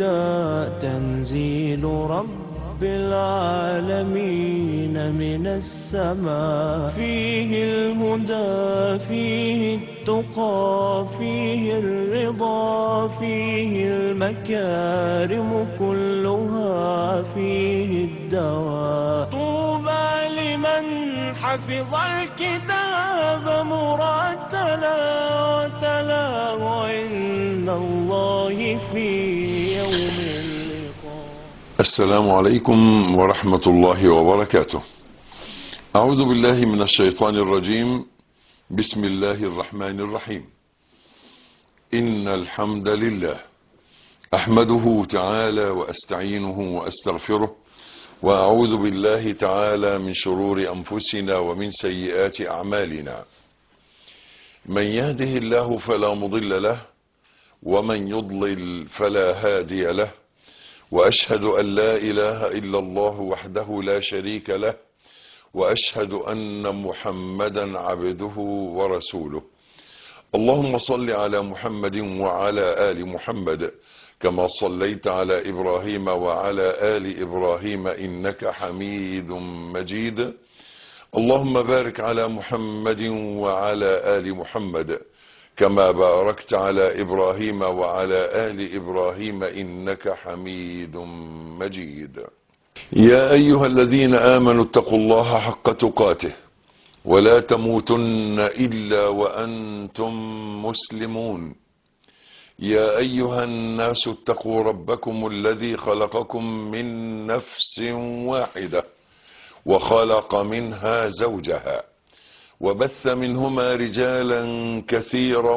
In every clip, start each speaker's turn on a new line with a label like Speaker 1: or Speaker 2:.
Speaker 1: الهدى تنزيل رب العالمين من السماء فيه الهدى فيه التقى فيه الرضا فيه المكارم كلها فيه الدواء طوبى لمن حفظ الكتاب مرتلا وتلاه عند الله في يوم اللقاء
Speaker 2: السلام عليكم ورحمة الله وبركاته أعوذ بالله من الشيطان الرجيم بسم الله الرحمن الرحيم إن الحمد لله أحمده تعالى وأستعينه وأستغفره وأعوذ بالله تعالى من شرور أنفسنا ومن سيئات أعمالنا من يهده الله فلا مضل له ومن يضلل فلا هادي له وأشهد أن لا إله إلا الله وحده لا شريك له وأشهد أن محمدا عبده ورسوله اللهم صل على محمد وعلى آل محمد كما صليت على إبراهيم وعلى آل إبراهيم إنك حميد مجيد اللهم بارك على محمد وعلى آل محمد كما باركت على إبراهيم وعلى آل إبراهيم إنك حميد مجيد يا أيها الذين آمنوا اتقوا الله حق تقاته ولا تموتن إلا وأنتم مسلمون يا أيها الناس اتقوا ربكم الذي خلقكم من نفس واحدة وخلق منها زوجها وبث منهما رجالا كثيرا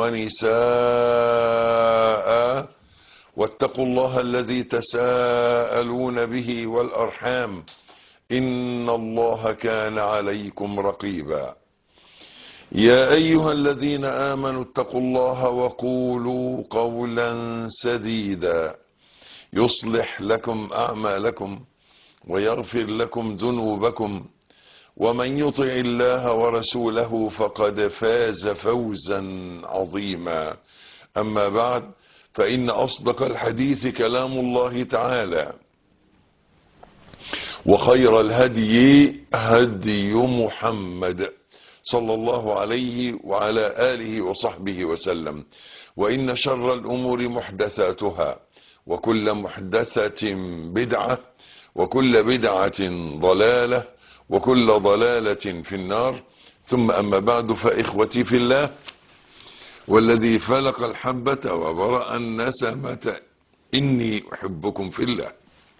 Speaker 2: ونساء واتقوا الله الذي تساءلون به والأرحام إن الله كان عليكم رقيبا يا أيها الذين آمنوا اتقوا الله وقولوا قولا سديدا يصلح لكم أعمالكم ويغفر لكم ذنوبكم ومن يطع الله ورسوله فقد فاز فوزا عظيما أما بعد فإن أصدق الحديث كلام الله تعالى وخير الهدي هدي محمد صلى الله عليه وعلى آله وصحبه وسلم وإن شر الأمور محدثاتها وكل محدثة بدعة وكل بدعة ضلالة وكل ضلالة في النار ثم أما بعد فإخوتي في الله والذي فلق الحبة وبرأ النسمة إني أحبكم في الله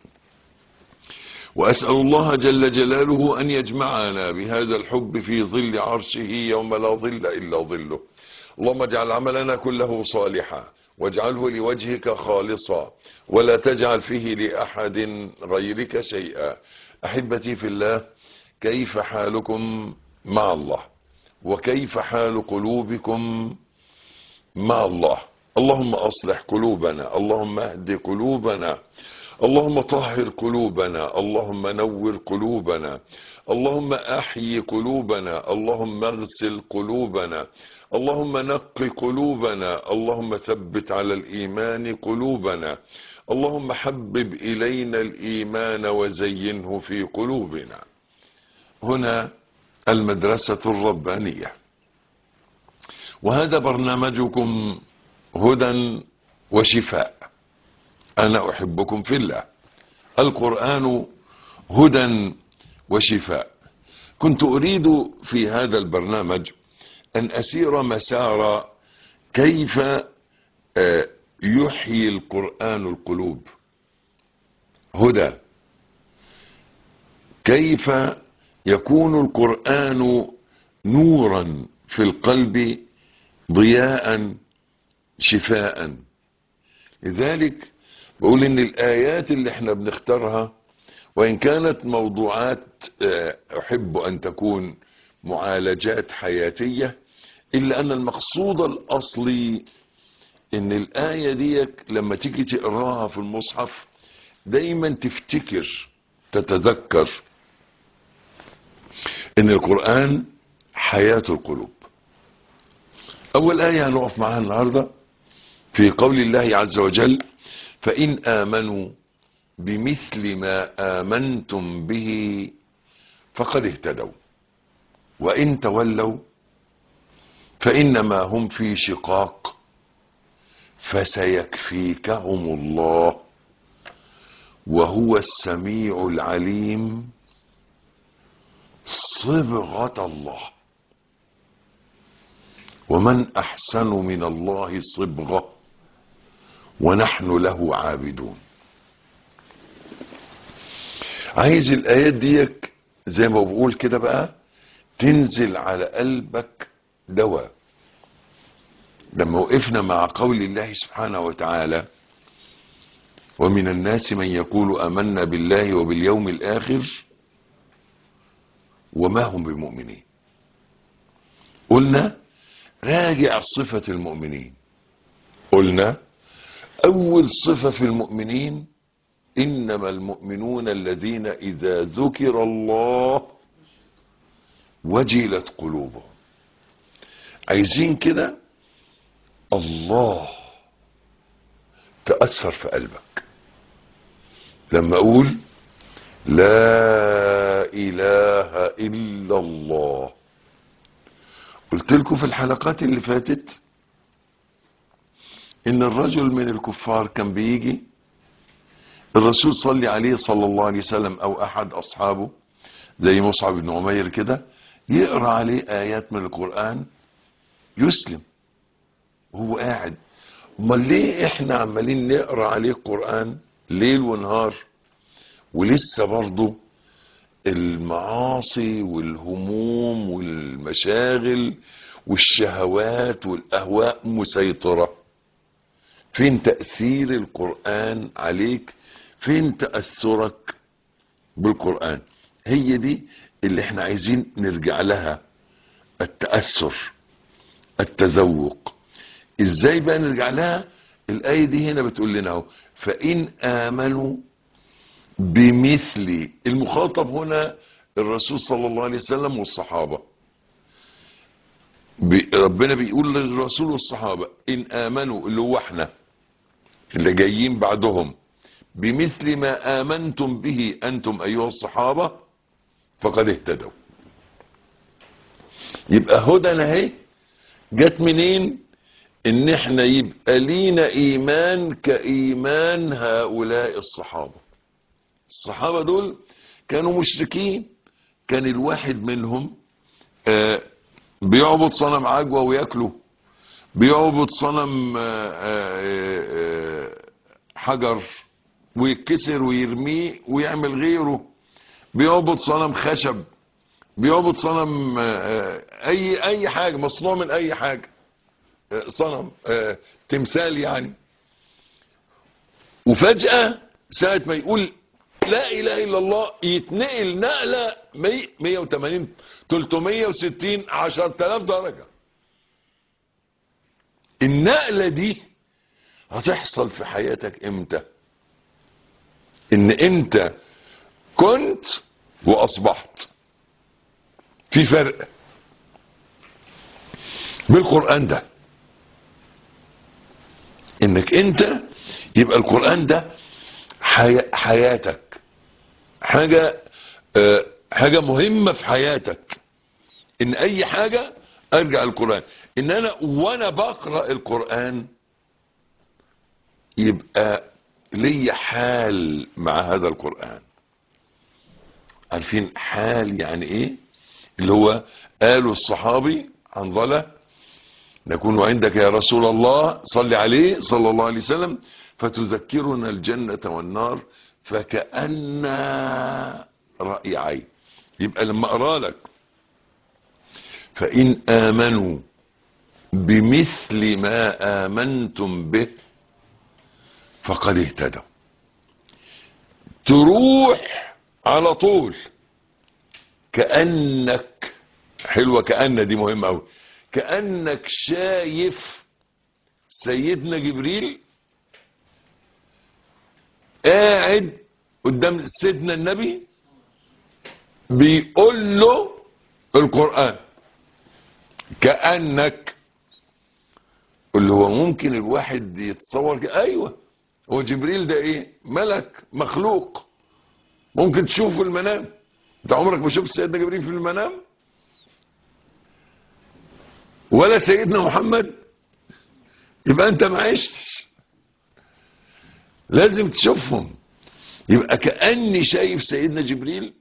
Speaker 2: وأسأل الله جل جلاله أن يجمعنا بهذا الحب في ظل عرشه يوم لا ظل إلا ظله اللهم اجعل عملنا كله صالحا واجعله لوجهك خالصا ولا تجعل فيه لأحد غيرك شيئا أحبتي في الله كيف حالكم مع الله وكيف حال قلوبكم مع الله اللهم أصلح قلوبنا اللهم اهد قلوبنا اللهم طهر قلوبنا اللهم نور قلوبنا اللهم احيي قلوبنا اللهم اغسل قلوبنا اللهم نق قلوبنا اللهم ثبت على الايمان قلوبنا اللهم حبب الينا الايمان وزينه في قلوبنا هنا المدرسه الربانيه وهذا برنامجكم هدى وشفاء أنا أحبكم في الله القرآن هدى وشفاء كنت أريد في هذا البرنامج أن أسير مسار كيف يحيي القرآن القلوب هدى كيف يكون القرآن نورا في القلب ضياء شفاء لذلك بقول ان الايات اللي احنا بنختارها وان كانت موضوعات احب ان تكون معالجات حياتية الا ان المقصود الاصلي ان الاية دي لما تيجي تقراها في المصحف دايما تفتكر تتذكر ان القرآن حياة القلوب اول آية هنقف معاها النهاردة في قول الله عز وجل فإن آمنوا بمثل ما آمنتم به فقد اهتدوا وإن تولوا فإنما هم في شقاق فسيكفيكهم الله وهو السميع العليم صبغة الله ومن أحسن من الله صبغة ونحن له عابدون عايز الآيات ديك زي ما بقول كده بقى تنزل على قلبك دواء لما وقفنا مع قول الله سبحانه وتعالى ومن الناس من يقول آمنا بالله وباليوم الآخر وما هم بمؤمنين قلنا راجع صفة المؤمنين قلنا أول صفة في المؤمنين إنما المؤمنون الذين إذا ذكر الله وجلت قلوبهم عايزين كده الله تأثر في قلبك لما أقول لا إله إلا الله قلت لكم في الحلقات اللي فاتت إن الرجل من الكفار كان بيجي الرسول صلي عليه صلى الله عليه وسلم أو أحد أصحابه زي مصعب بن عمير كده يقرأ عليه آيات من القرآن يسلم وهو قاعد امال ليه احنا عمالين نقرا عليه القران ليل ونهار ولسه برضه المعاصي والهموم والمشاغل والشهوات والاهواء مسيطره فين تاثير القران عليك فين تاثرك بالقران هي دي اللي احنا عايزين نرجع لها التاثر التذوق ازاي بقى نرجع لها الايه دي هنا بتقول لنا اهو فان امنوا بمثل المخاطب هنا الرسول صلى الله عليه وسلم والصحابه بي- ربنا بيقول للرسول والصحابه ان امنوا اللي هو احنا اللي جايين بعدهم بمثل ما امنتم به انتم ايها الصحابه فقد اهتدوا يبقى هدنا اهي جت منين ان احنا يبقى لينا ايمان كايمان هؤلاء الصحابه الصحابه دول كانوا مشركين كان الواحد منهم آه، بيعبد صنم عجوه وياكله بيعبد صنم آه، آه، آه، حجر ويتكسر ويرميه ويعمل غيره بيعبد صنم خشب بيعبد صنم آه، آه، اي اي حاجه مصنوع من اي حاجه آه، صنم آه، تمثال يعني وفجأة ساعة ما يقول لا إله إلا الله يتنقل نقلة 100 180 360 10000 درجة النقلة دي هتحصل في حياتك امتى ان انت كنت واصبحت في فرق بالقرآن ده انك انت يبقى القرآن ده حي... حياتك حاجة آه، حاجة مهمة في حياتك ان اي حاجة ارجع القرآن ان انا وانا بقرأ القرآن يبقى لي حال مع هذا القرآن عارفين حال يعني ايه اللي هو قالوا الصحابي حنظله نكون عندك يا رسول الله صل عليه صلى الله عليه وسلم فتذكرنا الجنة والنار فكأن رأي عين يبقى لما أقرأ لك فإن آمنوا بمثل ما آمنتم به فقد اهتدوا تروح على طول كأنك حلوة كأن دي مهمة أوي كأنك شايف سيدنا جبريل قاعد قدام سيدنا النبي بيقول له القرآن كأنك اللي هو ممكن الواحد يتصور كده ايوه هو جبريل ده ايه ملك مخلوق ممكن تشوفه المنام انت عمرك ما شفت سيدنا جبريل في المنام ولا سيدنا محمد يبقى انت ما عشتش لازم تشوفهم يبقى كأني شايف سيدنا جبريل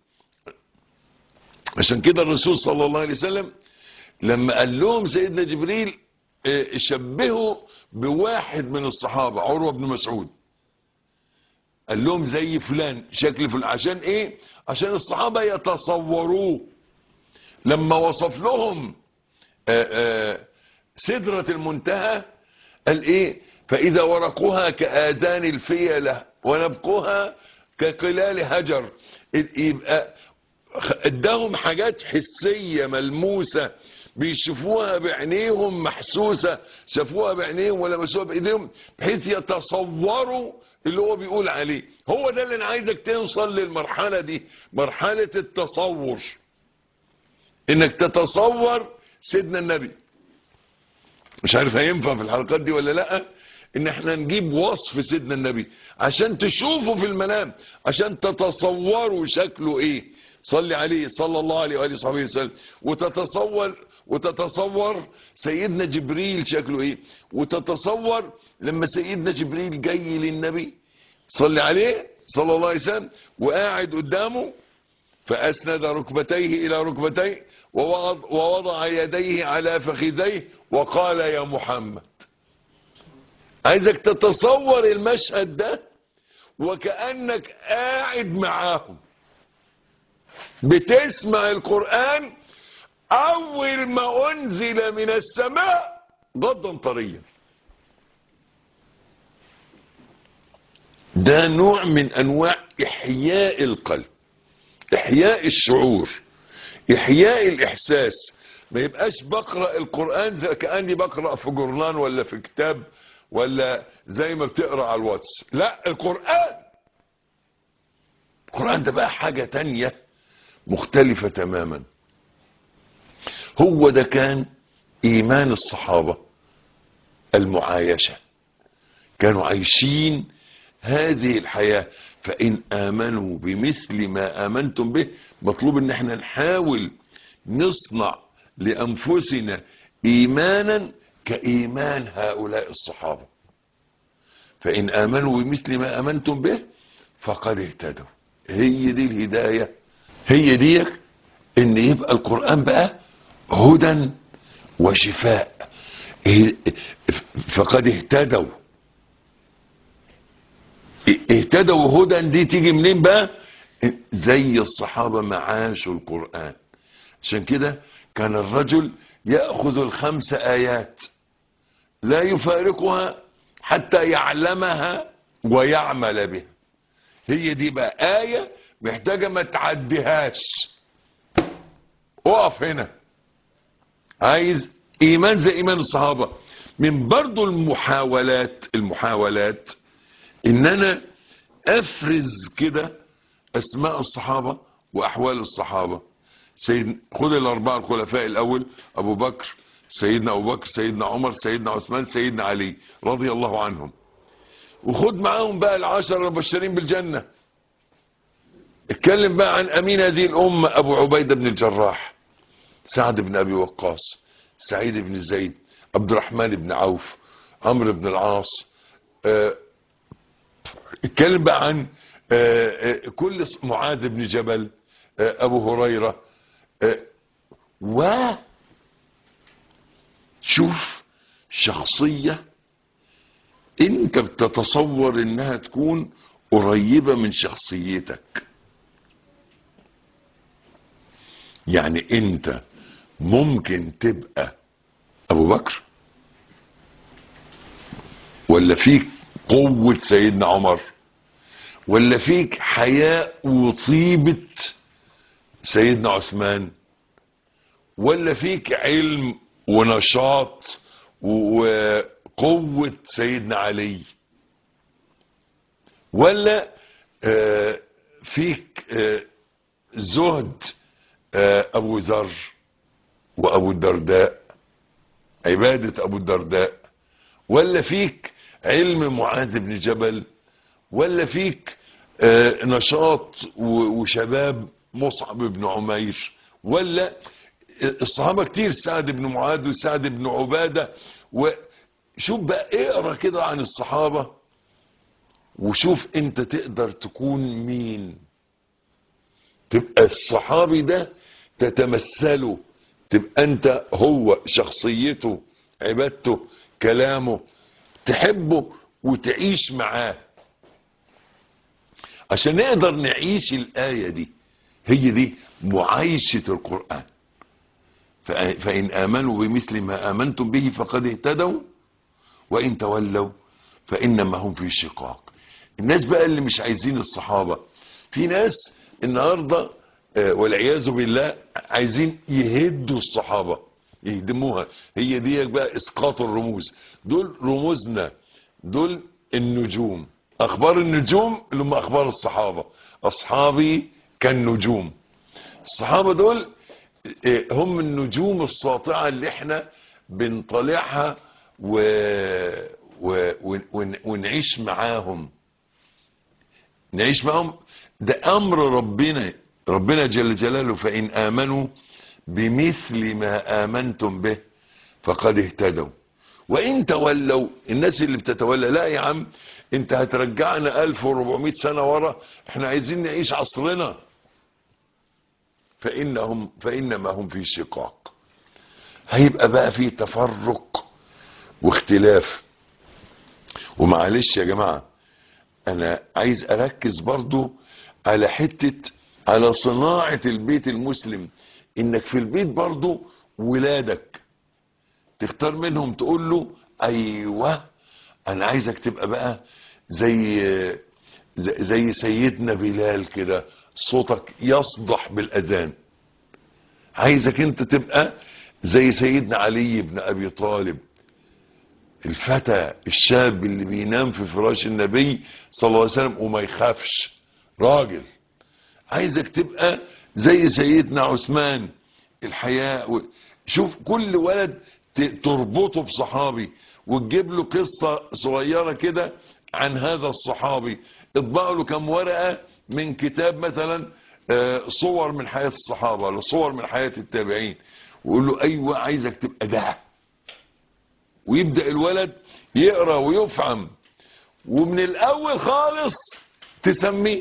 Speaker 2: عشان كده الرسول صلى الله عليه وسلم لما قال لهم سيدنا جبريل اه، شبهوا بواحد من الصحابة عروة بن مسعود قال لهم زي فلان شكل فلان عشان ايه عشان الصحابة يتصوروه لما وصف لهم اه، اه، سدرة المنتهى قال ايه فاذا ورقها كآذان الفيلة ونبقها كقلال هجر يبقى اداهم حاجات حسية ملموسة بيشوفوها بعينيهم محسوسة شافوها بعينيهم ولا مسوها بايديهم بحيث يتصوروا اللي هو بيقول عليه هو ده اللي انا عايزك توصل للمرحلة دي مرحلة التصور انك تتصور سيدنا النبي مش عارف هينفع في الحلقات دي ولا لا ان احنا نجيب وصف سيدنا النبي عشان تشوفه في المنام عشان تتصوروا شكله ايه صلي عليه صلى الله عليه واله وصحبه وسلم وتتصور وتتصور سيدنا جبريل شكله ايه وتتصور لما سيدنا جبريل جاي للنبي صلي عليه صلى الله عليه وسلم وقاعد قدامه فأسند ركبتيه إلى ركبتيه ووضع, ووضع يديه على فخذيه وقال يا محمد عايزك تتصور المشهد ده وكأنك قاعد معاهم بتسمع القرآن أول ما أنزل من السماء غضا طريا ده نوع من أنواع إحياء القلب إحياء الشعور إحياء الإحساس ما يبقاش بقرأ القرآن زي كأني بقرأ في جورنان ولا في كتاب ولا زي ما بتقرأ على الواتس لا القرآن القرآن ده بقى حاجة تانية مختلفة تماما هو ده كان إيمان الصحابة المعايشة كانوا عايشين هذه الحياة فإن آمنوا بمثل ما آمنتم به مطلوب ان احنا نحاول نصنع لأنفسنا إيمانا كإيمان هؤلاء الصحابة فإن آمنوا بمثل ما آمنتم به فقد اهتدوا هي دي الهداية هي دي ان يبقى القرآن بقى هدى وشفاء فقد اهتدوا اهتدوا هدى دي تيجي منين بقى زي الصحابة ما عاشوا القرآن عشان كده كان الرجل يأخذ الخمس آيات لا يفارقها حتى يعلمها ويعمل بها هي دي بقى آية محتاجة ما تعديهاش اقف هنا عايز ايمان زي ايمان الصحابة من برضو المحاولات المحاولات ان انا افرز كده اسماء الصحابة واحوال الصحابة سيد خد الاربعة الخلفاء الاول ابو بكر سيدنا ابو بكر سيدنا عمر سيدنا عثمان سيدنا علي رضي الله عنهم وخد معاهم بقى العشر المبشرين بالجنة اتكلم بقى عن امين هذه الامة ابو عبيدة بن الجراح سعد بن ابي وقاص سعيد بن زيد عبد الرحمن بن عوف عمرو بن العاص اه اتكلم بقى عن اه اه كل معاذ بن جبل ابو هريرة و شوف شخصية انت بتتصور انها تكون قريبة من شخصيتك يعني انت ممكن تبقى ابو بكر ولا فيك قوة سيدنا عمر ولا فيك حياء وطيبة سيدنا عثمان ولا فيك علم ونشاط وقوة سيدنا علي ولا آه فيك آه زهد آه ابو ذر وابو الدرداء عبادة ابو الدرداء ولا فيك علم معاذ بن جبل ولا فيك آه، نشاط و- وشباب مصعب بن عمير ولا الصحابة كتير سعد بن معاذ وسعد بن عبادة وشوف بقى اقرا كده عن الصحابة وشوف انت تقدر تكون مين تبقى الصحابي ده تتمثله تبقى انت هو شخصيته عبادته كلامه تحبه وتعيش معاه عشان نقدر نعيش الآية دي هي دي معايشة القرآن فأ- فإن آمنوا بمثل ما آمنتم به فقد اهتدوا وإن تولوا فإنما هم في شقاق الناس بقى اللي مش عايزين الصحابة في ناس النهاردة آه، والعياذ بالله عايزين يهدوا الصحابة يهدموها هي دي بقى اسقاط الرموز دول رموزنا دول النجوم اخبار النجوم اللي هم اخبار الصحابة اصحابي كالنجوم الصحابة دول آه، هم النجوم الساطعة اللي احنا بنطلعها و... و... ون... ونعيش معاهم نعيش معاهم ده امر ربنا ربنا جل جلاله فان امنوا بمثل ما امنتم به فقد اهتدوا وان تولوا الناس اللي بتتولى لا يا عم انت هترجعنا 1400 سنة ورا احنا عايزين نعيش عصرنا فانهم فانما هم في شقاق هيبقى بقى في تفرق واختلاف ومعلش يا جماعه انا عايز اركز برضو على حتة على صناعة البيت المسلم انك في البيت برضو ولادك تختار منهم تقول له ايوه انا عايزك تبقى بقى زي زي زي سيدنا بلال كده صوتك يصدح بالاذان عايزك انت تبقى زي سيدنا علي بن ابي طالب الفتى الشاب اللي بينام في فراش النبي صلى الله عليه وسلم وما يخافش راجل عايزك تبقى زي سيدنا عثمان الحياء و... شوف كل ولد ت- تربطه بصحابي وتجيب له قصة صغيرة كده عن هذا الصحابي اطبع له كم ورقة من كتاب مثلا آه، صور من حياة الصحابة ولا صور من حياة التابعين ويقول له ايوه عايزك تبقى ده ويبدأ الولد يقرأ ويفهم ومن الأول خالص تسميه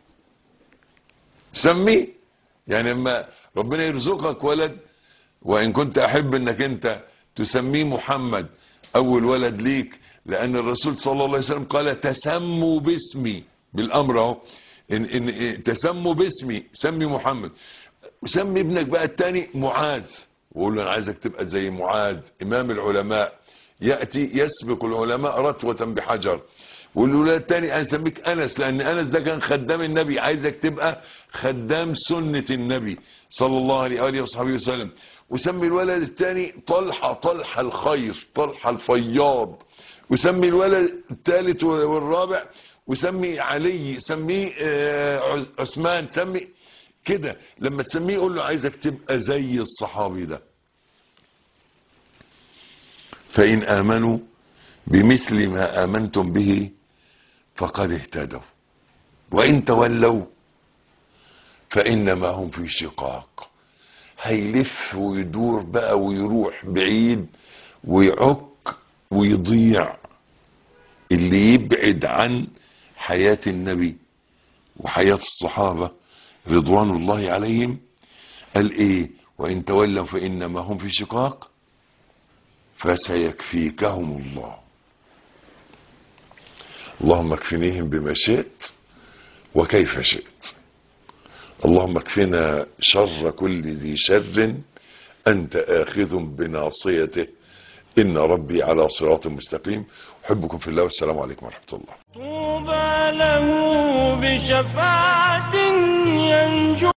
Speaker 2: تسميه يعني لما ربنا يرزقك ولد وإن كنت أحب أنك أنت تسميه محمد أول ولد ليك لأن الرسول صلى الله عليه وسلم قال تسموا باسمي بالأمر أهو إن, إن, إن تسموا باسمي سمي محمد وسمي ابنك بقى التاني معاذ وقول له انا عايزك تبقى زي معاذ امام العلماء ياتي يسبق العلماء رتوه بحجر والولاد التاني انا اسميك انس لان انس ده كان خدام النبي عايزك تبقى خدام سنه النبي صلى الله عليه واله وصحبه وسلم وسمي الولد الثاني طلحه طلحه الخير طلحه الفياض وسمي الولد الثالث والرابع وسمي علي سميه آه، عثمان سمي كده لما تسميه قول له عايزك تبقى زي الصحابي ده فإن آمنوا بمثل ما آمنتم به فقد اهتدوا وإن تولوا فإنما هم في شقاق هيلف ويدور بقى ويروح بعيد ويعك ويضيع اللي يبعد عن حياة النبي وحياة الصحابة رضوان الله عليهم قال ايه وان تولوا فانما هم في شقاق فسيكفيكهم الله اللهم اكفنيهم بما شئت وكيف شئت اللهم اكفنا شر كل ذي شر انت اخذ بناصيته ان ربي على صراط مستقيم احبكم في الله والسلام عليكم ورحمه الله
Speaker 1: طوبى له بشفاعة ينجو